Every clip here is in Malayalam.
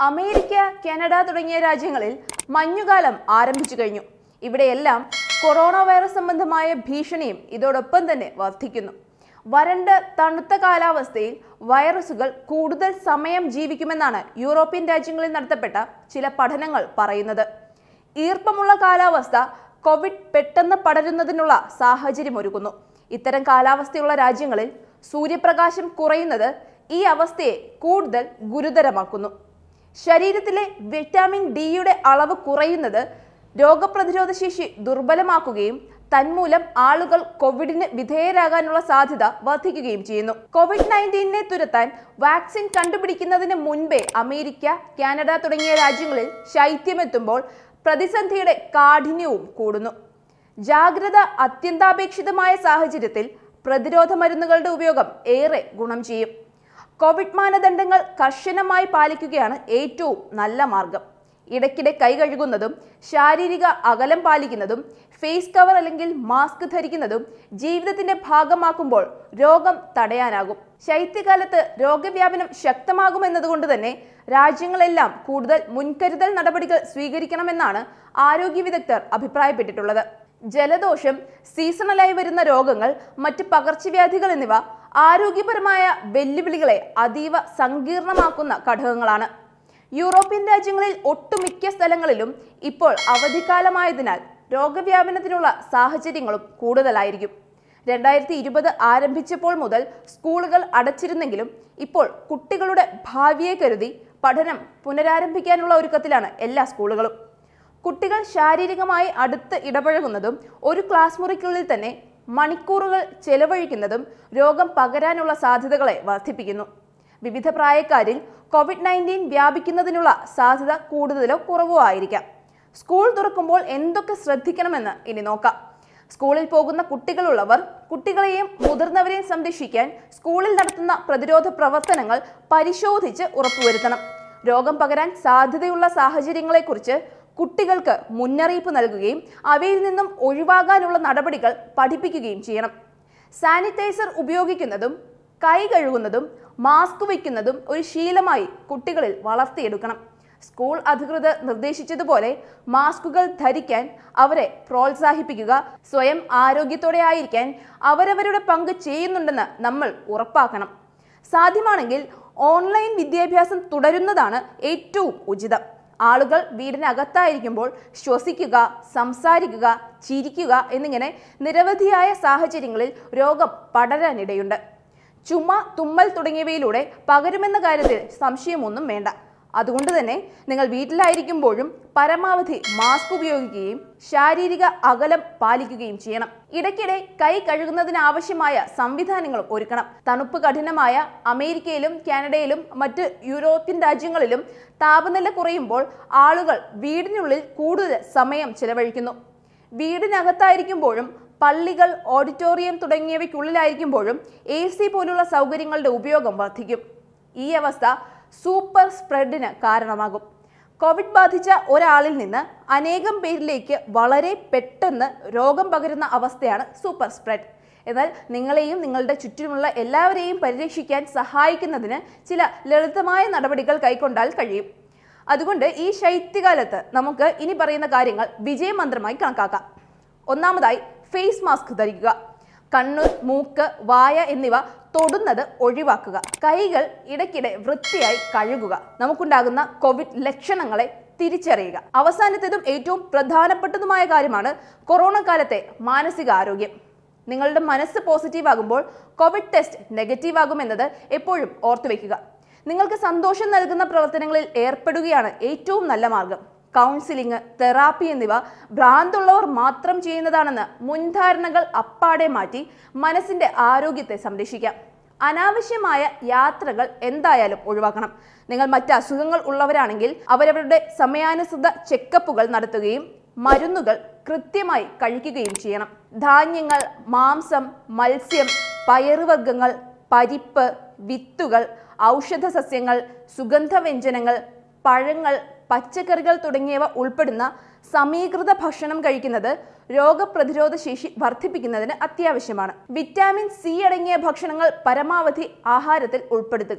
അമേരിക്ക കാനഡ തുടങ്ങിയ രാജ്യങ്ങളിൽ മഞ്ഞുകാലം ആരംഭിച്ചു കഴിഞ്ഞു ഇവിടെയെല്ലാം കൊറോണ വൈറസ് സംബന്ധമായ ഭീഷണിയും ഇതോടൊപ്പം തന്നെ വർദ്ധിക്കുന്നു വരണ്ട തണുത്ത കാലാവസ്ഥയിൽ വൈറസുകൾ കൂടുതൽ സമയം ജീവിക്കുമെന്നാണ് യൂറോപ്യൻ രാജ്യങ്ങളിൽ നടത്തപ്പെട്ട ചില പഠനങ്ങൾ പറയുന്നത് ഈർപ്പമുള്ള കാലാവസ്ഥ കോവിഡ് പെട്ടെന്ന് പടരുന്നതിനുള്ള സാഹചര്യം ഒരുക്കുന്നു ഇത്തരം കാലാവസ്ഥയുള്ള രാജ്യങ്ങളിൽ സൂര്യപ്രകാശം കുറയുന്നത് ഈ അവസ്ഥയെ കൂടുതൽ ഗുരുതരമാക്കുന്നു ശരീരത്തിലെ വിറ്റാമിൻ ഡിയുടെ അളവ് കുറയുന്നത് രോഗപ്രതിരോധ ശേഷി ദുർബലമാക്കുകയും തന്മൂലം ആളുകൾ കോവിഡിന് വിധേയരാകാനുള്ള സാധ്യത വർദ്ധിക്കുകയും ചെയ്യുന്നു കോവിഡ് നയൻറ്റീനെ തുരത്താൻ വാക്സിൻ കണ്ടുപിടിക്കുന്നതിന് മുൻപേ അമേരിക്ക കാനഡ തുടങ്ങിയ രാജ്യങ്ങളിൽ ശൈത്യമെത്തുമ്പോൾ പ്രതിസന്ധിയുടെ കാഠിന്യവും കൂടുന്നു ജാഗ്രത അത്യന്താപേക്ഷിതമായ സാഹചര്യത്തിൽ പ്രതിരോധ മരുന്നുകളുടെ ഉപയോഗം ഏറെ ഗുണം ചെയ്യും കോവിഡ് മാനദണ്ഡങ്ങൾ കർശനമായി പാലിക്കുകയാണ് ഏറ്റവും നല്ല മാർഗം ഇടയ്ക്കിടെ കൈ കഴുകുന്നതും ശാരീരിക അകലം പാലിക്കുന്നതും ഫേസ് കവർ അല്ലെങ്കിൽ മാസ്ക് ധരിക്കുന്നതും ജീവിതത്തിന്റെ ഭാഗമാക്കുമ്പോൾ രോഗം തടയാനാകും ശൈത്യകാലത്ത് രോഗവ്യാപനം ശക്തമാകുമെന്നതുകൊണ്ട് തന്നെ രാജ്യങ്ങളെല്ലാം കൂടുതൽ മുൻകരുതൽ നടപടികൾ സ്വീകരിക്കണമെന്നാണ് ആരോഗ്യ വിദഗ്ധർ അഭിപ്രായപ്പെട്ടിട്ടുള്ളത് ജലദോഷം സീസണലായി വരുന്ന രോഗങ്ങൾ മറ്റ് പകർച്ചവ്യാധികൾ എന്നിവ ആരോഗ്യപരമായ വെല്ലുവിളികളെ അതീവ സങ്കീർണമാക്കുന്ന ഘടകങ്ങളാണ് യൂറോപ്യൻ രാജ്യങ്ങളിൽ ഒട്ടുമിക്ക സ്ഥലങ്ങളിലും ഇപ്പോൾ അവധിക്കാലമായതിനാൽ രോഗവ്യാപനത്തിനുള്ള സാഹചര്യങ്ങളും കൂടുതലായിരിക്കും രണ്ടായിരത്തി ഇരുപത് ആരംഭിച്ചപ്പോൾ മുതൽ സ്കൂളുകൾ അടച്ചിരുന്നെങ്കിലും ഇപ്പോൾ കുട്ടികളുടെ ഭാവിയെ കരുതി പഠനം പുനരാരംഭിക്കാനുള്ള ഒരുക്കത്തിലാണ് എല്ലാ സ്കൂളുകളും കുട്ടികൾ ശാരീരികമായി അടുത്ത് ഇടപഴകുന്നതും ഒരു ക്ലാസ് മുറിക്കുള്ളിൽ തന്നെ മണിക്കൂറുകൾ ചെലവഴിക്കുന്നതും രോഗം പകരാനുള്ള സാധ്യതകളെ വർദ്ധിപ്പിക്കുന്നു വിവിധ പ്രായക്കാരിൽ കോവിഡ് നയൻറ്റീൻ വ്യാപിക്കുന്നതിനുള്ള സാധ്യത കൂടുതലോ കുറവോ ആയിരിക്കാം സ്കൂൾ തുറക്കുമ്പോൾ എന്തൊക്കെ ശ്രദ്ധിക്കണമെന്ന് ഇനി നോക്കാം സ്കൂളിൽ പോകുന്ന കുട്ടികളുള്ളവർ കുട്ടികളെയും മുതിർന്നവരെയും സംരക്ഷിക്കാൻ സ്കൂളിൽ നടത്തുന്ന പ്രതിരോധ പ്രവർത്തനങ്ങൾ പരിശോധിച്ച് ഉറപ്പുവരുത്തണം രോഗം പകരാൻ സാധ്യതയുള്ള സാഹചര്യങ്ങളെക്കുറിച്ച് കുട്ടികൾക്ക് മുന്നറിയിപ്പ് നൽകുകയും അവയിൽ നിന്നും ഒഴിവാകാനുള്ള നടപടികൾ പഠിപ്പിക്കുകയും ചെയ്യണം സാനിറ്റൈസർ ഉപയോഗിക്കുന്നതും കൈ കഴുകുന്നതും മാസ്ക് വയ്ക്കുന്നതും ഒരു ശീലമായി കുട്ടികളിൽ വളർത്തിയെടുക്കണം സ്കൂൾ അധികൃതർ നിർദ്ദേശിച്ചതുപോലെ മാസ്കുകൾ ധരിക്കാൻ അവരെ പ്രോത്സാഹിപ്പിക്കുക സ്വയം ആരോഗ്യത്തോടെ ആയിരിക്കാൻ അവരവരുടെ പങ്ക് ചെയ്യുന്നുണ്ടെന്ന് നമ്മൾ ഉറപ്പാക്കണം സാധ്യമാണെങ്കിൽ ഓൺലൈൻ വിദ്യാഭ്യാസം തുടരുന്നതാണ് ഏറ്റവും ഉചിതം ആളുകൾ വീടിനകത്തായിരിക്കുമ്പോൾ ശ്വസിക്കുക സംസാരിക്കുക ചിരിക്കുക എന്നിങ്ങനെ നിരവധിയായ സാഹചര്യങ്ങളിൽ രോഗം പടരാനിടയുണ്ട് ചുമ തുമ്മൽ തുടങ്ങിയവയിലൂടെ പകരുമെന്ന കാര്യത്തിൽ സംശയമൊന്നും വേണ്ട അതുകൊണ്ട് തന്നെ നിങ്ങൾ വീട്ടിലായിരിക്കുമ്പോഴും പരമാവധി മാസ്ക് ഉപയോഗിക്കുകയും ശാരീരിക അകലം പാലിക്കുകയും ചെയ്യണം ഇടയ്ക്കിടെ കൈ കഴുകുന്നതിനാവശ്യമായ സംവിധാനങ്ങളും ഒരുക്കണം തണുപ്പ് കഠിനമായ അമേരിക്കയിലും കാനഡയിലും മറ്റ് യൂറോപ്യൻ രാജ്യങ്ങളിലും താപനില കുറയുമ്പോൾ ആളുകൾ വീടിനുള്ളിൽ കൂടുതൽ സമയം ചെലവഴിക്കുന്നു വീടിനകത്തായിരിക്കുമ്പോഴും പള്ളികൾ ഓഡിറ്റോറിയം തുടങ്ങിയവയ്ക്കുള്ളിലായിരിക്കുമ്പോഴും എ സി പോലുള്ള സൗകര്യങ്ങളുടെ ഉപയോഗം വർദ്ധിക്കും ഈ അവസ്ഥ സൂപ്പർ സ്പ്രെഡിന് കാരണമാകും കോവിഡ് ബാധിച്ച ഒരാളിൽ നിന്ന് അനേകം പേരിലേക്ക് വളരെ പെട്ടെന്ന് രോഗം പകരുന്ന അവസ്ഥയാണ് സൂപ്പർ സ്പ്രെഡ് എന്നാൽ നിങ്ങളെയും നിങ്ങളുടെ ചുറ്റുമുള്ള എല്ലാവരെയും പരിരക്ഷിക്കാൻ സഹായിക്കുന്നതിന് ചില ലളിതമായ നടപടികൾ കൈക്കൊണ്ടാൽ കഴിയും അതുകൊണ്ട് ഈ ശൈത്യകാലത്ത് നമുക്ക് ഇനി പറയുന്ന കാര്യങ്ങൾ വിജയമന്ത്രമായി കണക്കാക്കാം ഒന്നാമതായി ഫേസ് മാസ്ക് ധരിക്കുക കണ്ണ് മൂക്ക് വായ എന്നിവ തൊടുന്നത് ഒഴിവാക്കുക കൈകൾ ഇടയ്ക്കിടെ വൃത്തിയായി കഴുകുക നമുക്കുണ്ടാകുന്ന കോവിഡ് ലക്ഷണങ്ങളെ തിരിച്ചറിയുക അവസാനത്തേതും ഏറ്റവും പ്രധാനപ്പെട്ടതുമായ കാര്യമാണ് കൊറോണ കാലത്തെ മാനസികാരോഗ്യം നിങ്ങളുടെ മനസ്സ് പോസിറ്റീവ് ആകുമ്പോൾ കോവിഡ് ടെസ്റ്റ് നെഗറ്റീവ് ആകുമെന്നത് എപ്പോഴും ഓർത്തു വെക്കുക നിങ്ങൾക്ക് സന്തോഷം നൽകുന്ന പ്രവർത്തനങ്ങളിൽ ഏർപ്പെടുകയാണ് ഏറ്റവും നല്ല മാർഗം കൗൺസിലിംഗ് തെറാപ്പി എന്നിവ ഭ്രാന്തുള്ളവർ മാത്രം ചെയ്യുന്നതാണെന്ന് മുൻധാരണകൾ അപ്പാടെ മാറ്റി മനസ്സിന്റെ ആരോഗ്യത്തെ സംരക്ഷിക്കാം അനാവശ്യമായ യാത്രകൾ എന്തായാലും ഒഴിവാക്കണം നിങ്ങൾ മറ്റ് അസുഖങ്ങൾ ഉള്ളവരാണെങ്കിൽ അവരവരുടെ സമയാനുസൃത ചെക്കപ്പുകൾ നടത്തുകയും മരുന്നുകൾ കൃത്യമായി കഴിക്കുകയും ചെയ്യണം ധാന്യങ്ങൾ മാംസം മത്സ്യം പയറുവർഗ്ഗങ്ങൾ പരിപ്പ് വിത്തുകൾ ഔഷധ സസ്യങ്ങൾ സുഗന്ധവ്യഞ്ജനങ്ങൾ പഴങ്ങൾ പച്ചക്കറികൾ തുടങ്ങിയവ ഉൾപ്പെടുന്ന സമീകൃത ഭക്ഷണം കഴിക്കുന്നത് രോഗപ്രതിരോധ ശേഷി വർദ്ധിപ്പിക്കുന്നതിന് അത്യാവശ്യമാണ് വിറ്റാമിൻ സി അടങ്ങിയ ഭക്ഷണങ്ങൾ പരമാവധി ആഹാരത്തിൽ ഉൾപ്പെടുത്തുക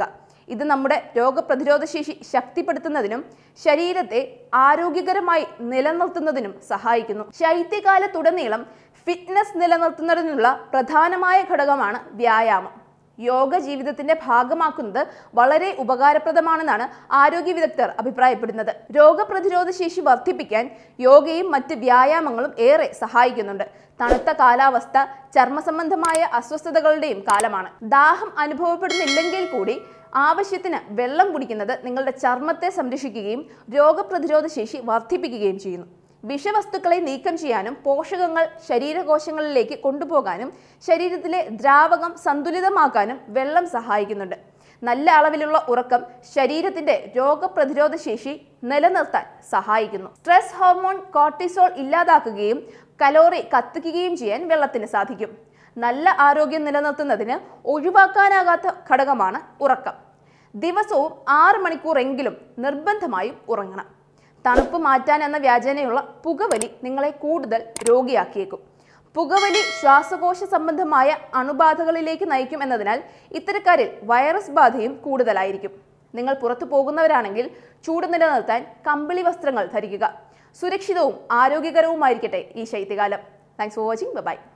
ഇത് നമ്മുടെ രോഗപ്രതിരോധ ശേഷി ശക്തിപ്പെടുത്തുന്നതിനും ശരീരത്തെ ആരോഗ്യകരമായി നിലനിർത്തുന്നതിനും സഹായിക്കുന്നു ശൈത്യകാലത്തുടനീളം ഫിറ്റ്നസ് നിലനിർത്തുന്നതിനുള്ള പ്രധാനമായ ഘടകമാണ് വ്യായാമം യോഗ ജീവിതത്തിന്റെ ഭാഗമാക്കുന്നത് വളരെ ഉപകാരപ്രദമാണെന്നാണ് ആരോഗ്യ വിദഗ്ധർ അഭിപ്രായപ്പെടുന്നത് രോഗപ്രതിരോധ ശേഷി വർദ്ധിപ്പിക്കാൻ യോഗയും മറ്റ് വ്യായാമങ്ങളും ഏറെ സഹായിക്കുന്നുണ്ട് തണുത്ത കാലാവസ്ഥ ചർമ്മ സംബന്ധമായ അസ്വസ്ഥതകളുടെയും കാലമാണ് ദാഹം അനുഭവപ്പെടുന്നില്ലെങ്കിൽ കൂടി ആവശ്യത്തിന് വെള്ളം കുടിക്കുന്നത് നിങ്ങളുടെ ചർമ്മത്തെ സംരക്ഷിക്കുകയും രോഗപ്രതിരോധ ശേഷി വർദ്ധിപ്പിക്കുകയും ചെയ്യുന്നു വിഷവസ്തുക്കളെ നീക്കം ചെയ്യാനും പോഷകങ്ങൾ ശരീരകോശങ്ങളിലേക്ക് കൊണ്ടുപോകാനും ശരീരത്തിലെ ദ്രാവകം സന്തുലിതമാക്കാനും വെള്ളം സഹായിക്കുന്നുണ്ട് നല്ല അളവിലുള്ള ഉറക്കം ശരീരത്തിന്റെ രോഗപ്രതിരോധ ശേഷി നിലനിർത്താൻ സഹായിക്കുന്നു സ്ട്രെസ് ഹോർമോൺ കോർട്ടിസോൾ ഇല്ലാതാക്കുകയും കലോറി കത്തിക്കുകയും ചെയ്യാൻ വെള്ളത്തിന് സാധിക്കും നല്ല ആരോഗ്യം നിലനിർത്തുന്നതിന് ഒഴിവാക്കാനാകാത്ത ഘടകമാണ് ഉറക്കം ദിവസവും ആറ് മണിക്കൂറെങ്കിലും നിർബന്ധമായും ഉറങ്ങണം തണുപ്പ് മാറ്റാൻ എന്ന വ്യാജനയുള്ള പുകവലി നിങ്ങളെ കൂടുതൽ രോഗിയാക്കിയേക്കും പുകവലി ശ്വാസകോശ സംബന്ധമായ അണുബാധകളിലേക്ക് നയിക്കും എന്നതിനാൽ ഇത്തരക്കാരിൽ വൈറസ് ബാധയും കൂടുതലായിരിക്കും നിങ്ങൾ പുറത്തു പോകുന്നവരാണെങ്കിൽ ചൂട് നിലനിർത്താൻ കമ്പിളി വസ്ത്രങ്ങൾ ധരിക്കുക സുരക്ഷിതവും ആരോഗ്യകരവുമായിരിക്കട്ടെ ഈ ശൈത്യകാലം താങ്ക്സ് ഫോർ വാച്ചിങ് ബൈ